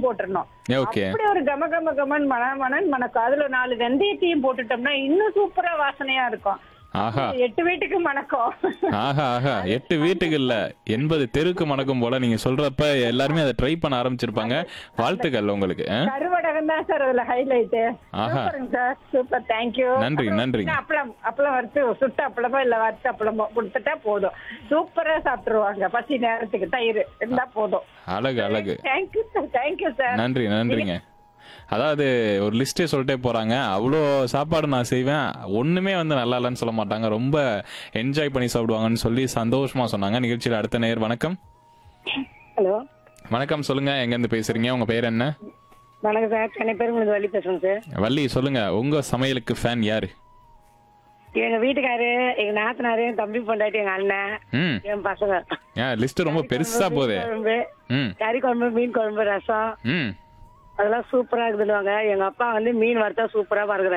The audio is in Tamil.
வெந்தயத்தையும் போட்டுறணும் ஓகே அப்படி ஒரு கம கம கமன் மன மனன் மணக்கும் அதுல நாலு வெந்தயத்தையும் போட்டுட்டோம்னா இன்னும் சூப்பரா வாசனையா இருக்கும் ஆஹா எட்டு வீட்டுக்கு மணக்கும் ஆஹா ஆஹா எட்டு வீட்டுக்கு இல்ல எண்பது தெருக்கு மணக்கும் போல நீங்க சொல்றப்ப எல்லாருமே அதை ட்ரை பண்ண ஆரம்பிச்சிருப்பாங்க வாழ்த்துக்கள் உங்களுக்கு ஆ? கருவடகம் தான் சார் அதுல ஹைலைட் ஆஹா. சூப்பருங்க சார் சூப்பர் தேங்க்யூ நன்றி, நன்றிங்க. அப்பளம் அப்பளம் வறுத்து சுட்ட அப்பளமோ இல்ல வறுத்த அப்பளமோ கொடுத்துட்டா போதும் சூப்பரா சாப்பிட்டுருவாங்க பசி நேரத்துக்கு தயிர் இருந்தா போதும் அழகு அழகு தேங்க்யூ சார் தேங்க்யூ சார் நன்றி நன்றிங்க அதாவது ஒரு லிஸ்டே சொல்லிட்டே போறாங்க அவ்வளோ சாப்பாடு நான் செய்வேன் ஒண்ணுமே வந்து நல்லா இல்லைன்னு சொல்ல மாட்டாங்க ரொம்ப என்ஜாய் பண்ணி சாப்பிடுவாங்கன்னு சொல்லி சந்தோஷமா சொன்னாங்க நிகழ்ச்சியில் அடுத்த நேர் வணக்கம் ஹலோ வணக்கம் சொல்லுங்க எங்க இருந்து பேசுறீங்க உங்க பேர் என்ன வணக்கம் சார் சென்னை பெருங்குளத்து வள்ளி பேசுறேன் சார் வள்ளி சொல்லுங்க உங்க சமையலுக்கு ஃபேன் யாரு எங்க வீட்டுக்காரு எங்க நாத்தனாரு என் தம்பி பொண்டாட்டி எங்க அண்ணன் ம் என் பசங்க ஏன் லிஸ்ட் ரொம்ப பெருசா போதே மீன் குழம்பு ம் கறி குழம்பு மீன் குழம்பு ரசம் ம் அதெல்லாம் சூப்பரா இருக்குதுன்னுவாங்க எங்க அப்பா வந்து மீன் வறுத்தா சூப்பரா வறுக்கிறாரு